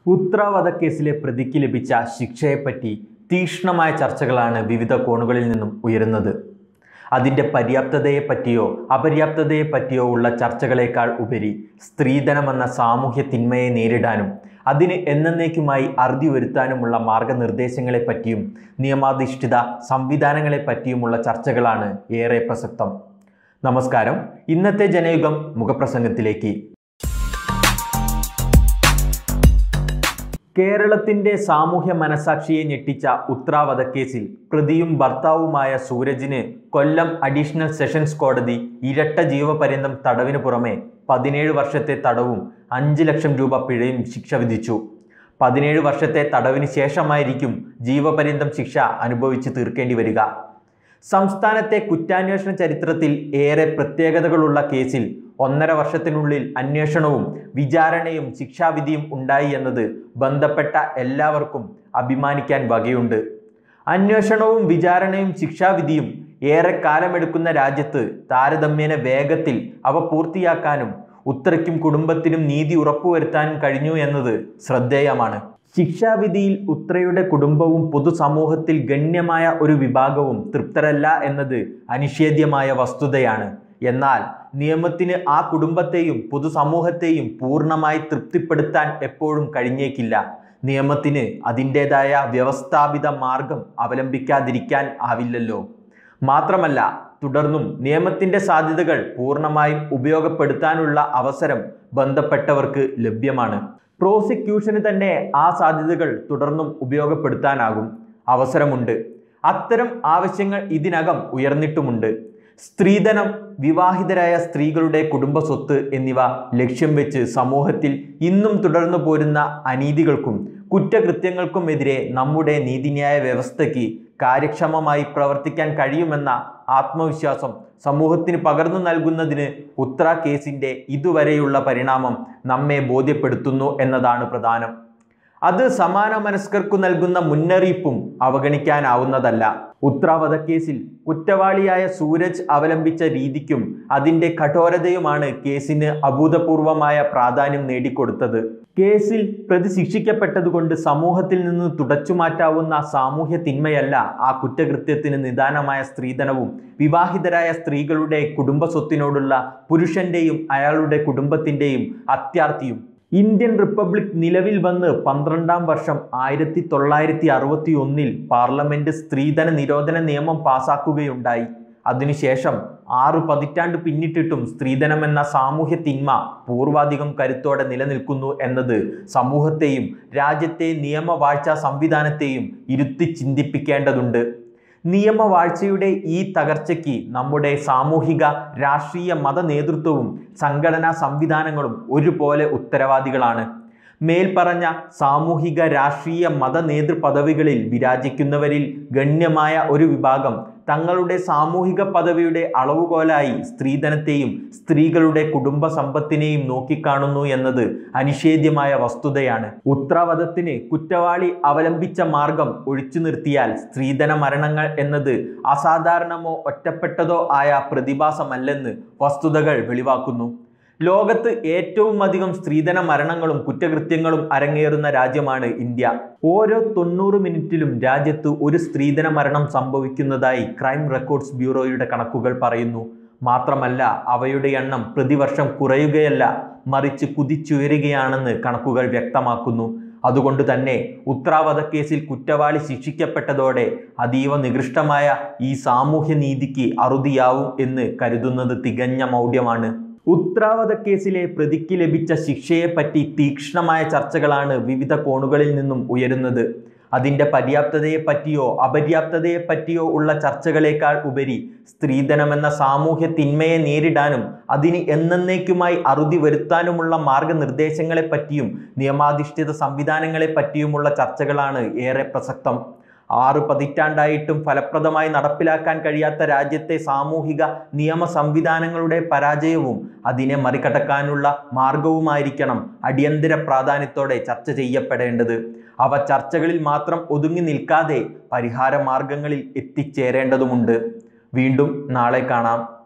ഉത്ര വധക്കേസിലെ പ്രതിക്ക് ലഭിച്ച ശിക്ഷയെപ്പറ്റി തീക്ഷ്ണമായ ചർച്ചകളാണ് വിവിധ കോണുകളിൽ നിന്നും ഉയരുന്നത് അതിൻ്റെ പര്യാപ്തതയെപ്പറ്റിയോ അപര്യാപ്തതയെപ്പറ്റിയോ ഉള്ള ചർച്ചകളേക്കാൾ ഉപരി സ്ത്രീധനമെന്ന സാമൂഹ്യ തിന്മയെ നേരിടാനും അതിന് എന്നേക്കുമായി അറുതി വരുത്താനുമുള്ള മാർഗനിർദ്ദേശങ്ങളെപ്പറ്റിയും നിയമാധിഷ്ഠിത സംവിധാനങ്ങളെപ്പറ്റിയുമുള്ള ചർച്ചകളാണ് ഏറെ പ്രസക്തം നമസ്കാരം ഇന്നത്തെ ജനയുഗം മുഖപ്രസംഗത്തിലേക്ക് കേരളത്തിന്റെ സാമൂഹ്യ മനസാക്ഷിയെ ഞെട്ടിച്ച ഉത്ര വധക്കേസിൽ പ്രതിയും ഭർത്താവുമായ സൂരജിന് കൊല്ലം അഡീഷണൽ സെഷൻസ് കോടതി ഇരട്ട ജീവപര്യന്തം തടവിന് പുറമെ പതിനേഴ് വർഷത്തെ തടവും അഞ്ച് ലക്ഷം രൂപ പിഴയും ശിക്ഷ വിധിച്ചു പതിനേഴ് വർഷത്തെ തടവിന് ശേഷമായിരിക്കും ജീവപര്യന്തം ശിക്ഷ അനുഭവിച്ച് തീർക്കേണ്ടി വരിക സംസ്ഥാനത്തെ കുറ്റാന്വേഷണ ചരിത്രത്തിൽ ഏറെ പ്രത്യേകതകളുള്ള കേസിൽ ഒന്നര വർഷത്തിനുള്ളിൽ അന്വേഷണവും വിചാരണയും ശിക്ഷാവിധിയും ഉണ്ടായി എന്നത് ബന്ധപ്പെട്ട എല്ലാവർക്കും അഭിമാനിക്കാൻ വകയുണ്ട് അന്വേഷണവും വിചാരണയും ശിക്ഷാവിധിയും ഏറെ കാലമെടുക്കുന്ന രാജ്യത്ത് താരതമ്യേന വേഗത്തിൽ അവ പൂർത്തിയാക്കാനും ഉത്രയ്ക്കും കുടുംബത്തിനും നീതി ഉറപ്പുവരുത്താനും കഴിഞ്ഞു എന്നത് ശ്രദ്ധേയമാണ് ശിക്ഷാവിധിയിൽ ഉത്രയുടെ കുടുംബവും പൊതുസമൂഹത്തിൽ ഗണ്യമായ ഒരു വിഭാഗവും തൃപ്തരല്ല എന്നത് അനിഷേധ്യമായ വസ്തുതയാണ് എന്നാൽ നിയമത്തിന് ആ കുടുംബത്തെയും പൊതുസമൂഹത്തെയും പൂർണ്ണമായി തൃപ്തിപ്പെടുത്താൻ എപ്പോഴും കഴിഞ്ഞേക്കില്ല നിയമത്തിന് അതിൻ്റെതായ വ്യവസ്ഥാപിത മാർഗം അവലംബിക്കാതിരിക്കാൻ ആവില്ലല്ലോ മാത്രമല്ല തുടർന്നും നിയമത്തിൻ്റെ സാധ്യതകൾ പൂർണ്ണമായും ഉപയോഗപ്പെടുത്താനുള്ള അവസരം ബന്ധപ്പെട്ടവർക്ക് ലഭ്യമാണ് പ്രോസിക്യൂഷന് തന്നെ ആ സാധ്യതകൾ തുടർന്നും ഉപയോഗപ്പെടുത്താനാകും അവസരമുണ്ട് അത്തരം ആവശ്യങ്ങൾ ഇതിനകം ഉയർന്നിട്ടുമുണ്ട് സ്ത്രീധനം വിവാഹിതരായ സ്ത്രീകളുടെ കുടുംബ സ്വത്ത് എന്നിവ ലക്ഷ്യം വെച്ച് സമൂഹത്തിൽ ഇന്നും തുടർന്നു പോരുന്ന അനീതികൾക്കും കുറ്റകൃത്യങ്ങൾക്കുമെതിരെ നമ്മുടെ നീതിന്യായ വ്യവസ്ഥയ്ക്ക് കാര്യക്ഷമമായി പ്രവർത്തിക്കാൻ കഴിയുമെന്ന ആത്മവിശ്വാസം സമൂഹത്തിന് പകർന്നു നൽകുന്നതിന് ഉത്ര കേസിൻ്റെ ഇതുവരെയുള്ള പരിണാമം നമ്മെ ബോധ്യപ്പെടുത്തുന്നു എന്നതാണ് പ്രധാനം അത് സമാന മനസ്കർക്കു നൽകുന്ന മുന്നറിയിപ്പും അവഗണിക്കാനാവുന്നതല്ല ഉത്ര വധക്കേസിൽ കുറ്റവാളിയായ സൂരജ് അവലംബിച്ച രീതിക്കും അതിൻ്റെ കഠോരതയുമാണ് കേസിന് അഭൂതപൂർവമായ പ്രാധാന്യം നേടിക്കൊടുത്തത് കേസിൽ പ്രതി ശിക്ഷിക്കപ്പെട്ടതുകൊണ്ട് സമൂഹത്തിൽ നിന്ന് തുടച്ചുമാറ്റാവുന്ന സാമൂഹ്യ തിന്മയല്ല ആ കുറ്റകൃത്യത്തിന് നിദാനമായ സ്ത്രീധനവും വിവാഹിതരായ സ്ത്രീകളുടെ കുടുംബ സ്വത്തിനോടുള്ള പുരുഷന്റെയും അയാളുടെ കുടുംബത്തിൻ്റെയും അത്യാർത്തിയും ഇന്ത്യൻ റിപ്പബ്ലിക് നിലവിൽ വന്ന് പന്ത്രണ്ടാം വർഷം ആയിരത്തി തൊള്ളായിരത്തി അറുപത്തി ഒന്നിൽ പാർലമെന്റ് സ്ത്രീധന നിരോധന നിയമം പാസാക്കുകയുണ്ടായി അതിനുശേഷം ആറ് പതിറ്റാണ്ട് പിന്നിട്ടിട്ടും സ്ത്രീധനം എന്ന സാമൂഹ്യ തിന്മ പൂർവാധികം കരുത്തോടെ നിലനിൽക്കുന്നു എന്നത് സമൂഹത്തെയും രാജ്യത്തെ നിയമവാഴ്ചാ സംവിധാനത്തെയും ഇരുത്തി ചിന്തിപ്പിക്കേണ്ടതുണ്ട് നിയമവാഴ്ചയുടെ ഈ തകർച്ചയ്ക്ക് നമ്മുടെ സാമൂഹിക രാഷ്ട്രീയ മത നേതൃത്വവും സംഘടനാ സംവിധാനങ്ങളും ഒരുപോലെ ഉത്തരവാദികളാണ് മേൽപ്പറഞ്ഞ സാമൂഹിക രാഷ്ട്രീയ മത നേതൃപദവികളിൽ വിരാജിക്കുന്നവരിൽ ഗണ്യമായ ഒരു വിഭാഗം തങ്ങളുടെ സാമൂഹിക പദവിയുടെ അളവുകോലായി സ്ത്രീധനത്തെയും സ്ത്രീകളുടെ കുടുംബ സമ്പത്തിനെയും നോക്കിക്കാണുന്നു എന്നത് അനിഷേധ്യമായ വസ്തുതയാണ് ഉത്രവധത്തിന് കുറ്റവാളി അവലംബിച്ച മാർഗം ഒഴിച്ചു നിർത്തിയാൽ സ്ത്രീധന മരണങ്ങൾ എന്നത് അസാധാരണമോ ഒറ്റപ്പെട്ടതോ ആയ പ്രതിഭാസമല്ലെന്ന് വസ്തുതകൾ വെളിവാക്കുന്നു ലോകത്ത് ഏറ്റവും അധികം സ്ത്രീധന മരണങ്ങളും കുറ്റകൃത്യങ്ങളും അരങ്ങേറുന്ന രാജ്യമാണ് ഇന്ത്യ ഓരോ തൊണ്ണൂറ് മിനിറ്റിലും രാജ്യത്ത് ഒരു സ്ത്രീധന മരണം സംഭവിക്കുന്നതായി ക്രൈം റെക്കോർഡ്സ് ബ്യൂറോയുടെ കണക്കുകൾ പറയുന്നു മാത്രമല്ല അവയുടെ എണ്ണം പ്രതിവർഷം കുറയുകയല്ല മറിച്ച് കുതിച്ചുയരുകയാണെന്ന് കണക്കുകൾ വ്യക്തമാക്കുന്നു അതുകൊണ്ട് തന്നെ ഉത്തരാവധക്കേസിൽ കുറ്റവാളി ശിക്ഷിക്കപ്പെട്ടതോടെ അതീവ നികൃഷ്ടമായ ഈ സാമൂഹ്യ നീതിക്ക് അറുതിയാവും എന്ന് കരുതുന്നത് തികഞ്ഞ മൗഢ്യമാണ് ഉത്രാവധ കേസിലെ പ്രതിക്ക് ലഭിച്ച ശിക്ഷയെപ്പറ്റി തീക്ഷ്ണമായ ചർച്ചകളാണ് വിവിധ കോണുകളിൽ നിന്നും ഉയരുന്നത് അതിൻ്റെ പര്യാപ്തതയെപ്പറ്റിയോ അപര്യാപ്തതയെപ്പറ്റിയോ ഉള്ള ചർച്ചകളേക്കാൾ ഉപരി സ്ത്രീധനമെന്ന സാമൂഹ്യ തിന്മയെ നേരിടാനും അതിന് എന്നേക്കുമായി അറുതി വരുത്താനുമുള്ള മാർഗനിർദ്ദേശങ്ങളെപ്പറ്റിയും നിയമാധിഷ്ഠിത സംവിധാനങ്ങളെപ്പറ്റിയുമുള്ള ചർച്ചകളാണ് ഏറെ പ്രസക്തം ആറ് പതിറ്റാണ്ടായിട്ടും ഫലപ്രദമായി നടപ്പിലാക്കാൻ കഴിയാത്ത രാജ്യത്തെ സാമൂഹിക നിയമ സംവിധാനങ്ങളുടെ പരാജയവും അതിനെ മറികടക്കാനുള്ള മാർഗവുമായിരിക്കണം അടിയന്തര പ്രാധാന്യത്തോടെ ചർച്ച ചെയ്യപ്പെടേണ്ടത് അവ ചർച്ചകളിൽ മാത്രം ഒതുങ്ങി നിൽക്കാതെ പരിഹാര മാർഗങ്ങളിൽ എത്തിച്ചേരേണ്ടതുമുണ്ട് വീണ്ടും നാളെ കാണാം